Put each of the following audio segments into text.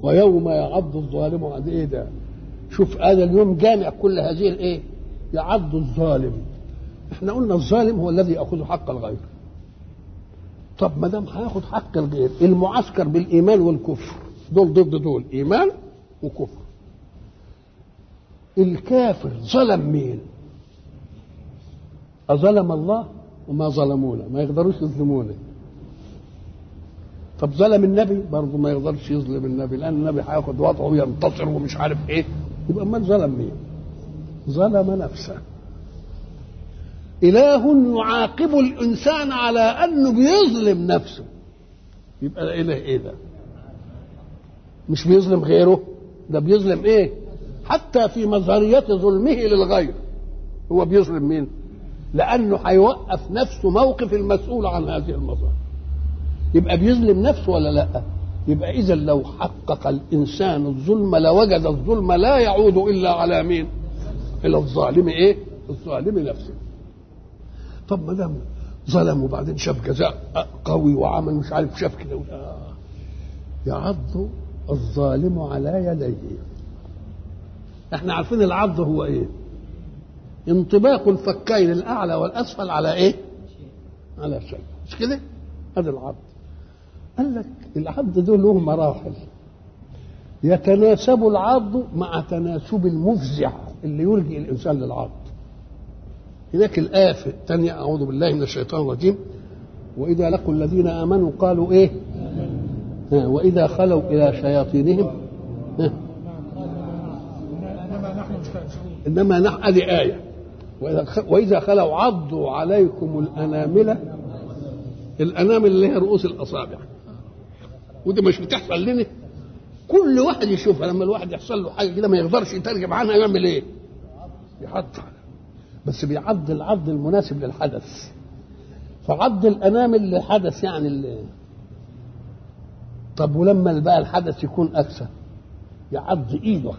ويوم يعض الظالم على ايه ده شوف هذا اليوم جامع كل هذه الايه يعض الظالم احنا قلنا الظالم هو الذي ياخذ حق الغير طب ما دام هياخد حق الغير المعسكر بالايمان والكفر دول ضد دول ايمان وكفر الكافر ظلم مين أظلم الله وما ظلمونا ما يقدروش يظلمونا طب ظلم النبي برضه ما يقدرش يظلم النبي لان النبي هياخد وضعه وينتصر ومش عارف ايه يبقى امال ظلم مين؟ ظلم نفسه اله يعاقب الانسان على انه بيظلم نفسه يبقى ده اله ايه ده؟ مش بيظلم غيره ده بيظلم ايه؟ حتى في مظهرية ظلمه للغير هو بيظلم مين؟ لانه هيوقف نفسه موقف المسؤول عن هذه المظاهر يبقى بيظلم نفسه ولا لا يبقى اذا لو حقق الانسان الظلم لوجد الظلم لا يعود الا على مين الى الظالم ايه الظالم نفسه طب ما دام ظلم وبعدين شاف جزاء قوي وعمل مش عارف شاف كده آه. يعض الظالم على يديه احنا عارفين العض هو ايه انطباق الفكين الاعلى والاسفل على ايه على شيء مش كده هذا العض قال لك العض دول له مراحل يتناسب العض مع تناسب المفزع اللي يلجئ الانسان للعض هناك الآية في الثانية أعوذ بالله من الشيطان الرجيم وإذا لقوا الذين آمنوا قالوا إيه ها وإذا خلوا إلى شياطينهم ها انما نحن مستهزئون إنما نحن هذه آية وإذا خ- وإذا خلوا عضوا عليكم الأنامل الأنامل اللي هي رؤوس الأصابع ودي مش بتحصل لنا كل واحد يشوفها لما الواحد يحصل له حاجة كده ما يقدرش يترجم عنها يعمل إيه؟ يعض بس بيعض العض المناسب للحدث فعض الأنامل للحدث يعني اللي طب ولما بقى الحدث يكون أكثر يعض إيده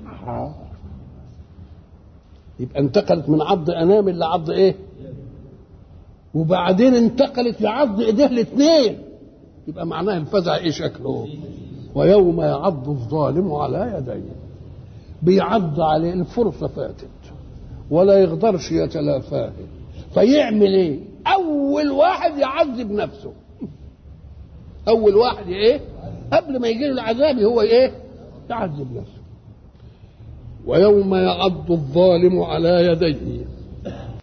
يبقى انتقلت من عض انامل لعض ايه وبعدين انتقلت لعض ايديه الاثنين يبقى معناها الفزع ايه شكله ويوم يعض الظالم على يديه بيعض عليه الفرصه فاتت ولا يقدرش يتلافاه فيعمل ايه اول واحد يعذب نفسه اول واحد ايه قبل ما يجي له العذاب هو ايه يعذب نفسه ويوم يعض الظالم على يديه